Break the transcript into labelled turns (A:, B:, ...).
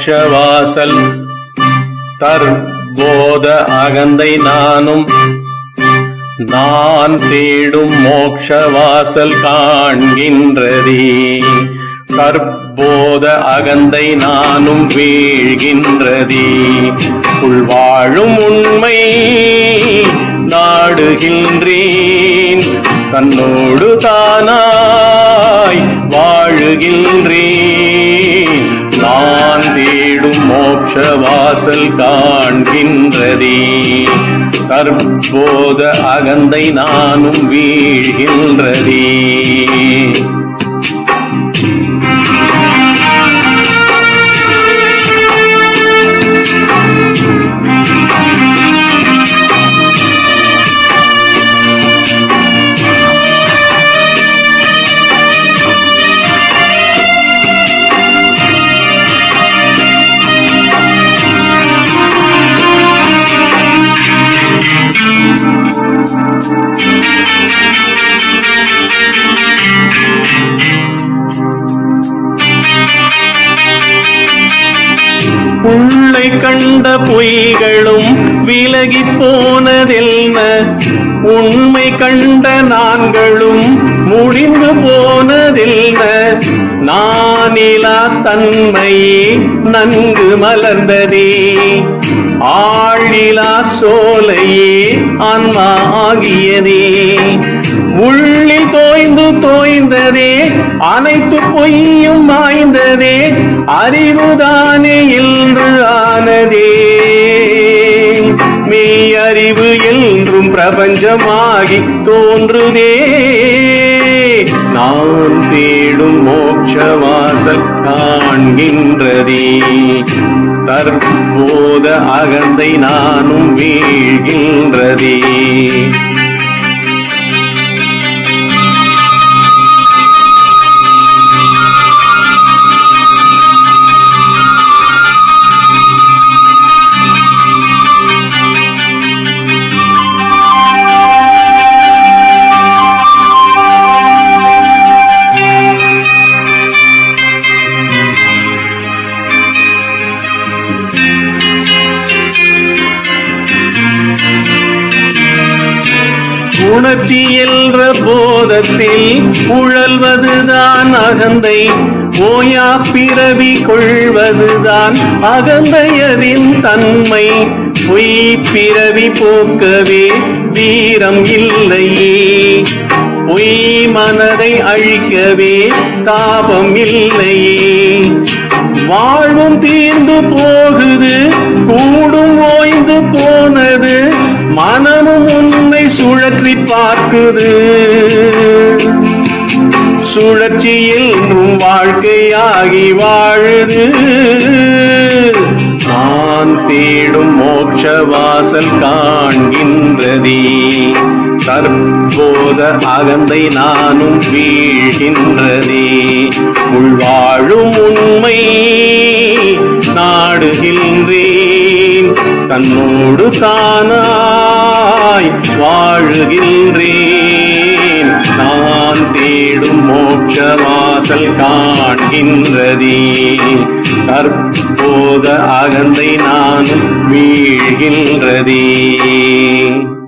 A: மோட்சவாசல் தற்போத அகந்தை நானும் நான் தேடும் மோட்சவாசல் காண்கின்றதே தற்போத அகந்தை நானும் வீழ்கின்றதே உள்வாழும் உண்மை நாடுகின்றேன் தன்னோடு தானாய் வாழுகின்றேன் நான் தேடும் மோட்ச வாசல் காண்கின்றதே தற்போத அகந்தை நானும் வீழ்கின்றதே உள்ளை கண்ட பொய்களும் விலகி போனதென்ன உண்மை கண்ட நான்களும் முடிந்து போனதென்ன நானிலா தன்மையே நன்கு மலர்ந்ததே ஆழிலா சோலையே ஆன்மா ஆகியதே உள்ளில் தோய்ந்து தோய்ந்ததே அனைத்து பொய்யும் மாய்ந்ததே அறிவுதானே என்று ஆனதே மெய் அறிவு என்றும் பிரபஞ்சமாகி தோன்றுதே நான் தேடும் மோட்ச வாசல் காண்கின்றதே தற்போத அகந்தை நானும் வீழ்கின்றதே உணர்ச்சி என்ற போதத்தில் உழல்வதுதான் அகந்தை ஓயா பிறவி கொள்வதுதான் அகந்தையதின் தன்மை பொய் பிறவி போக்கவே வீரம் இல்லையே பொய் மனதை அழிக்கவே தாபம் இல்லையே வாழ்வும் தீர்ந்து போகுது கூடும் ஓய்ந்து போனது மனமும் உன்னை சுழற்றி பார்க்குது சுழற்சி என்றும் வாழ்க்கையாகி வாழுது நான் தேடும் மோட்ச வாசல் காண்கின்றதே தற்போத அகந்தை நானும் வீழ்கின்றதே உள்வாழும் உண்மை நாடுகின்றேன் தன்னோடு தானாய் வாழுகின்றேன் நான் தேடும் மோட்ச வாசல் காண்கின்றதே தற்போத அகந்தை நானும் வீழ்கின்றதே